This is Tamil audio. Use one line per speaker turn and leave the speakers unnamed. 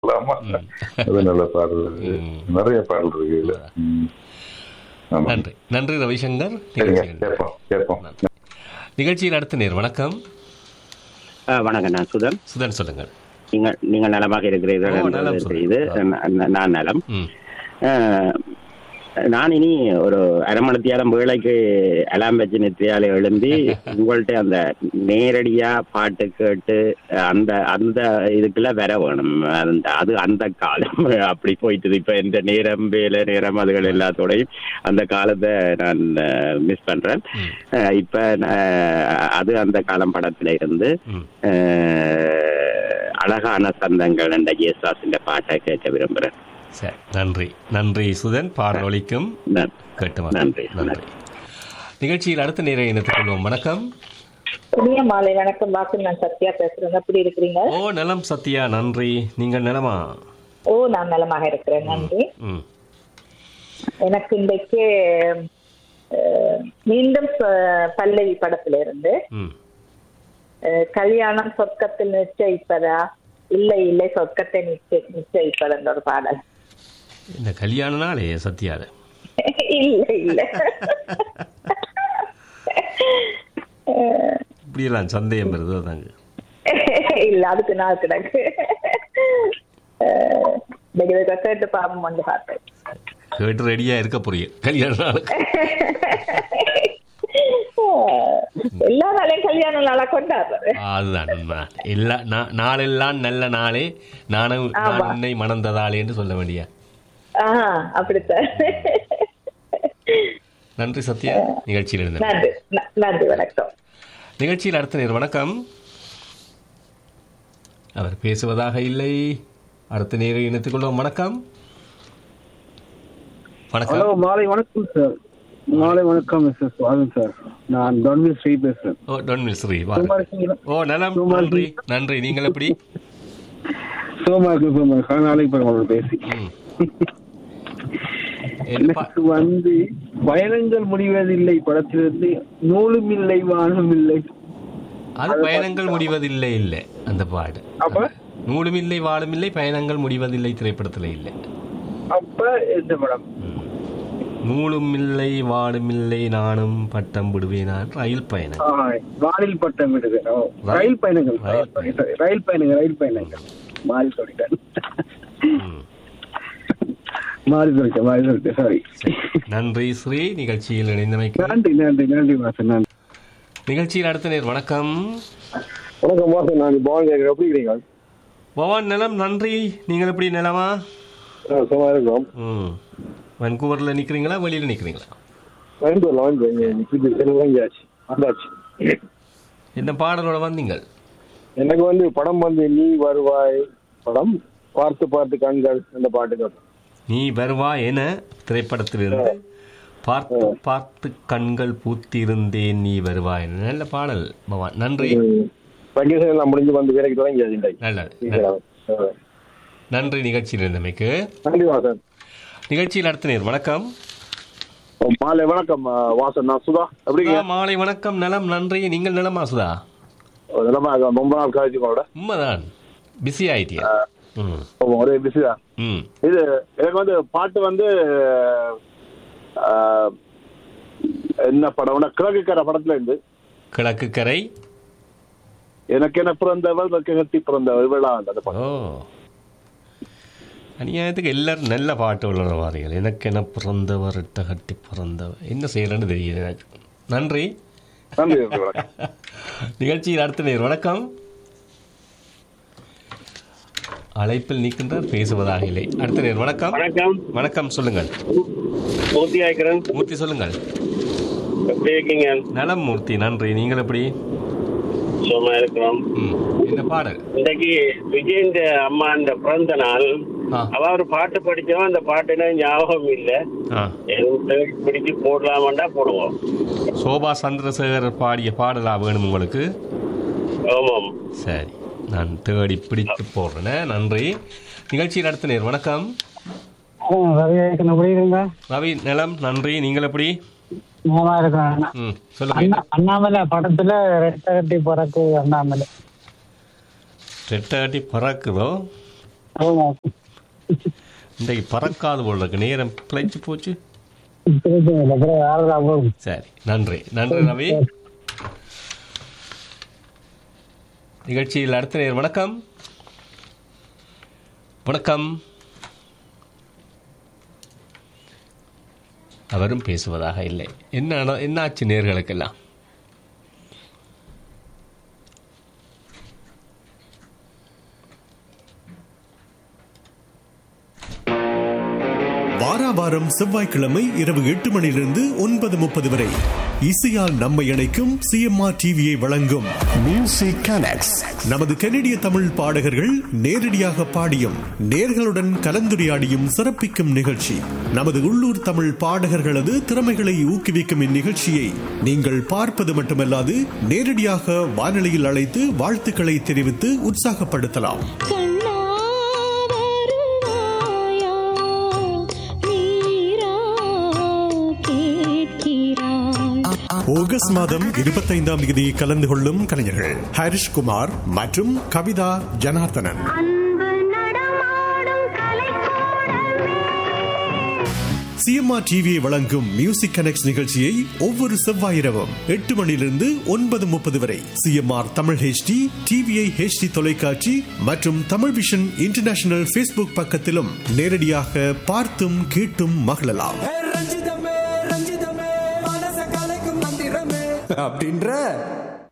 ஆமா அது நல்ல பாடல் இருக்கு. நிறைய பாடல் இருக்கு இதுல ம். ஆமா.
நன்றி நன்றி ரவிசங்கர்
சரிங்க
நிகழ்ச்சியில்
கேட்போம் கேட்போம்
நிகழ்ச்சியில் அடுத்த நேர் வணக்கம்
ஆ, வணக்கம் நான் சுதன்
சுதன் சொல்லுங்கள்
நீங்கள் நீங்கள் நலமாக இருக்கிறீர்கள்
ஓ,
என்று
நலம் சுதன்.
தெரியுது ந- ந- நான் நலம்
ம்
ஆ, நான் இனி ஒரு அரை மணித்தியாலம் வேலைக்கு அலாம் வச்சு நித்தியால எழும்பி உங்கள்ட்ட அந்த நேரடியா பாட்டு கேட்டு அந்த அந்த இதுக்குள்ள வர வேணும் அந்த அது அந்த காலம் அப்படி போயிட்டு இப்ப இந்த நேரம் வேலை நேரம் அதுகள் எல்லாத்தோடையும் அந்த காலத்தை நான் மிஸ் பண்றேன்
ம்.
அஹ் இப்ப அஹ், அது அந்த காலம் படத்துல இருந்து
ம்
அஹ், அழகான சந்தங்கள் என்ற ஜேசாசிന്റെ பாட்டை கேட்க விரும்புறேன்
சரி நன்றி நன்றி சுதன் பாடல் ஒலிக்கும்
நன்-
கேட்டு
நன்றி,
நன்றி நிகழ்ச்சியில் அடுத்த நேரை இணைத்துக் கொள்வோம் வணக்கம்
புதிய மாலை வணக்கம் வாக்கு நான் சத்யா பேசுறேன் எப்படி இருக்கிறீங்க
ஓ நலம் சத்யா நன்றி நீங்கள் நலமா
ஓ நான் நலமாக இருக்கிறேன் நன்றி
ம்
எனக்கு இன்றைக்கு அஹ், மீண்டும் ப- பல்லவி படத்துல இருந்து
ம்
அஹ், கல்யாணம் சொர்க்கத்தில் நிச்சயிப்பதா இல்லை இல்லை சொர்க்கத்தை நிச்சய நிச்சயிப்பதுன்ற ஒரு பாடல்
இந்த கல்யாண நாளே சத்யாத
இல்ல இல்ல
இப்படியெல்லாம் சந்தேகம் வருது அதாங்க
இல்ல அதுக்கு நாள் கிடக்கு அஹ், இன்னைக்கு இதை கேட்டு பாவம் வந்து பார்த்தேன்
கேட்டு ரெடியா இருக்க புரிய கல்யாண நாளுக்கு
எல்லா நாளையும் கல்யாண நாளா கொண்டாடுறது
அதுதான் உண்மை எல்லா நா- நாளெல்லாம் நல்ல நாளே நானும் நான்
ஆமா.
உன்னை மணந்ததாளே என்று சொல்ல வேண்டிய
ஆஹா அப்படித்தான்
நன்றி சத்யா நிகழ்ச்சியில் இருந்த
நன்றி ந- நன்றி வணக்கம்
நிகழ்ச்சியில் அடுத்த நேர் வணக்கம் அவர் பேசுவதாக இல்லை அடுத்த நேரை இணைத்துக் கொள்வோம் வணக்கம்
ஹலோ
வணக்கம்
மாலை வணக்கம் சார் மாலை வணக்கம் மிஸ்டர் சுவாகன் சார் நான் டொன்வி ஸ்ரீ பேசுறேன்
ஓ டொன் மிஸ்ரி
சும்மா இருக்கீங்களா
ஓ நலம்
சும்மா
நன்றி
இருக்கீங்க.
நன்றி நீங்கள் எப்படி
சோமா இருக்கு சோமா இருக்கு நாளைக்கு பாருங்க உங்களோட பேசி
ம். என்ன பா-
எனக்கு வந்து பயணங்கள் முடிவதில்லை படத்திலிருந்து நூலும் இல்லை வானும் இல்லை
அது பயணங்கள் முடிவதில்லை இல்லை அந்த பாடு
அப்ப
நூலும் இல்லை வாழும் இல்லை பயணங்கள் முடிவதில்லை திரைப்படத்தில் இல்லை
அப்ப இந்த படம்
ம். நூலும் இல்லை வாடும் இல்லை நானும் பட்டம் விடுவேன் நான் ரயில் பயணம்
ஆ, வானில் பட்டம் விடுது ஓ, ரயில் பயணங்கள்
ரயில்
Sorry, sorry. ரயில் பயணங்கள் ரயில் பயணங்கள் மாறி சொல்லிட்டேன்
ம்.
மாறி சொல்லிட்டேன் மாறி சொல்லிட்டேன் சாரி
நன்றி ஸ்ரீ நிகழ்ச்சியில் இணைந்தமைக்கு
நன்றி நன்றி நன்றி மாசன் நன்றி
நிகழ்ச்சியில் அடுத்த நேர் வணக்கம்
வணக்கம் வாசன் நான் பவன் கேட்குறேன் எப்படி இருக்கிறீங்க
பவான் நிலம் நன்றி நீங்கள் எப்படி நிலமா
ஆ, சும்மா இருக்கிறோம்
ம் வன்கூவரில் நிற்கிறீங்களா வெளியில் நிற்கிறீங்களா
வாங்கிட்டு வாங்கி வாங்கியாச்சு வந்தாச்சு
என்ன பாடலோட வந்தீங்கள்
எனக்கு வந்து படம் வந்து நீ வருவாய் படம் பார்த்து பார்த்து கண்கள் அந்த பாட்டு கேட்பேன்
நீ வருவா என திரைப்படத்திலிருந்து பார்த்து பார்த்து கண்கள் பூத்திருந்தேன் நீ வருவாய் என. நல்ல பாடல் பவான் நன்றி
வெக்கேஷன் எல்லாம் முடிஞ்சு வந்து வேலைக்கு தொடங்கியாச்சு இன்றைக்கு
நல்லது
ஆ.
நன்றி நிகழ்ச்சியில் இருந்தமைக்கு
நன்றி வாசன்
நிகழ்ச்சியில் அடுத்த நேர் வணக்கம்
மாலை வணக்கம் ஆ, வாசன் நான் சுதா எப்படி
சுதா, மாலை வணக்கம் நலம் நன்றி நீங்கள் நலமா சுதா
நிலமா ரொம்ப நாள் கழிச்சு உங்களோட
உண்மைதான் பிஸி ஆயிட்டியா ம்
ஆமா, ஒரே பிஸி தான்
ம்
இது எனக்கு வந்து பாட்டு வந்து ஆ, என்ன படம்னா கிழக்குக்கரை படத்துல இருந்து
கிழக்கு கரை
எனக்கு என்ன பிறந்தவள் வெக்க கட்டி பிறந்தவள் விழா அந்த படம்
ஓ அநியாயத்துக்கு எல்லாரும் நல்ல பாட்டு உள்ள வாரிகள் எனக்கு என்ன பிறந்தவர் இட்ட கட்டி பிறந்தவர் என்ன செய்யலன்னு தெரியுது எனக்கு நன்றி
நன்றி நன்றி, வணக்கம்
நிகழ்ச்சியில் அடுத்த நேர் வணக்கம் அழைப்பில் நிற்கின்றார் பேசுவதாக இல்லை அடுத்த நேர் வணக்கம்
வணக்கம்
வணக்கம் சொல்லுங்கள்
பூர்த்தி ஆய்க்கிறேன்
மூர்த்தி சொல்லுங்கள்
எப்படி இருக்கீங்க
நலம் மூர்த்தி நன்றி நீங்கள் எப்படி
சும்மா இருக்கிறோம்
ம் இந்த பாடல்
இன்னைக்கு விஜயந்த அம்மா அந்த பிறந்த நாள்
ஆ
அவ ஒரு பாட்டு படிச்சோம் அந்த பாட்டுனா ஞாபகம் இல்ல
ஆ
எதுவும் தேடி பிடிச்சு போடலாமாண்டா போடுவோம்
சோபா சந்திரசேகர் பாடிய பாடலா வேணும் உங்களுக்கு
ஆமாம்
சரி நான் தேடி பிடித்து போடுறேன் நன்றி நிகழ்ச்சியில் அடுத்த நேர் வணக்கம்
புரியுதுங்களா
ரவி நிலம் நன்றி நீங்கள் எப்படி
நல்லா இருக்கேன்
ம் சொல்லுங்க
அண்ணா அண்ணாமலை படத்துல ரெட்ட கட்டி பிறக்கு அண்ணாமலை
ரெட்டை கட்டி பறக்குதோ
ஆமா.
இன்றைக்கு பறக்காது போல இருக்கு நேரம் பிழைச்சு போச்சு
பிரச்சனை இல்லை. அப்புறம் யாரும் போகும்
சரி நன்றி நன்றி ரவி நிகழ்ச்சியில் அடுத்த நேர் வணக்கம் வணக்கம் அவரும் பேசுவதாக இல்லை என்ன ஆனா- என்ன ஆச்சு நேர்களுக்கெல்லாம்
வாராவாரம் செவ்வாய்க்கிழமை இரவு எட்டு மணியிலிருந்து ஒன்பது முப்பது வரை இசையால் நம்மை இணைக்கும் சிஎம்ஆர் டிவியை வழங்கும் மியூசிக் கனெக்ட்ஸ் நமது கனடிய தமிழ் பாடகர்கள் நேரடியாக பாடியும் நேர்களுடன் கலந்துரையாடியும் சிறப்பிக்கும் நிகழ்ச்சி நமது உள்ளூர் தமிழ் பாடகர்களது திறமைகளை ஊக்குவிக்கும் இந்நிகழ்ச்சியை நீங்கள் பார்ப்பது மட்டுமல்லாது நேரடியாக வானொலியில் அழைத்து வாழ்த்துக்களை தெரிவித்து உற்சாகப்படுத்தலாம்
கண்ணா வருவாயா நீரா கேட்கிறாய்
ஆகஸ்ட் மாதம் இருபத்தைந்தாம் தேதி கலந்து கொள்ளும் கலைஞர்கள் ஹரிஷ் குமார் மற்றும் கவிதா ஜனார்த்தனன்
அன்பு நடமாடும் கலைக்கூடமே
சிஎம்ஆர் டிவியை வழங்கும் மியூசிக் கனெக்ட் நிகழ்ச்சியை ஒவ்வொரு செவ்வாய் இரவும் எட்டு மணியிலிருந்து ஒன்பது முப்பது வரை CMR Tamil HD TVI HD தொலைக்காட்சி மற்றும் தமிழ் விஷன் இன்டர்நேஷனல் ஃபேஸ்புக் பக்கத்திலும் நேரடியாக பார்த்தும் கேட்டும் மகிழலாம்
ரஞ்சிதமே ரஞ்சிதமே மனச கலைக்கும் மந்திரமே அப்படின்ற